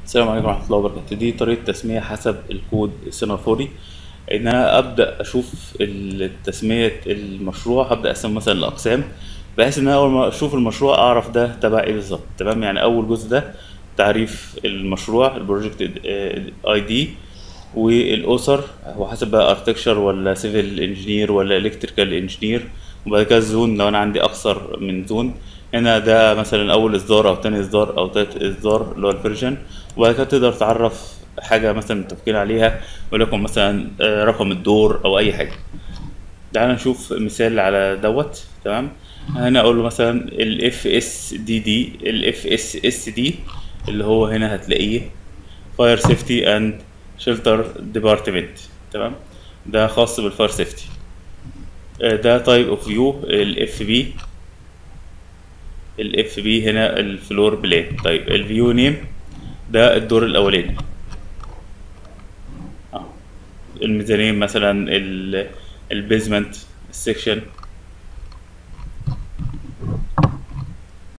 السلام عليكم ورحمة الله وبركاته دي طريقة تسمية حسب الكود السيمافوري ان انا ابدا اشوف التسمية المشروع هبدا اقسمه مثلا لاقسام بحيث ان انا اول ما اشوف المشروع اعرف ده تبع ايه بالظبط تمام يعني اول جزء ده تعريف المشروع البروجكت اي دي والاسر هو حسب بقى اركتكشر ولا سيفل انجينير ولا الكتريكال انجينير وبعد كده الزون لو انا عندي اكثر من زون هنا ده مثلا اول اصدار او تاني اصدار او تالت اصدار اللي هو الفيرجن وبعد كده تقدر تعرف حاجه مثلا متفقين عليها ولكن مثلا آه، رقم الدور او اي حاجه تعال نشوف مثال على دوت تمام هنا اقول له مثلا الاف اس دي دي الاف اس اس دي اللي هو هنا هتلاقيه فاير سيفتي اند شيلتر ديبارتمنت تمام ده خاص بالفاير سيفتي ده تايب اوف فيو الاف بي الاف بي هنا الفلور بلان طيب الفيو نيم ده الدور الاولاني اه الميزانين مثلا البيزمنت السكشن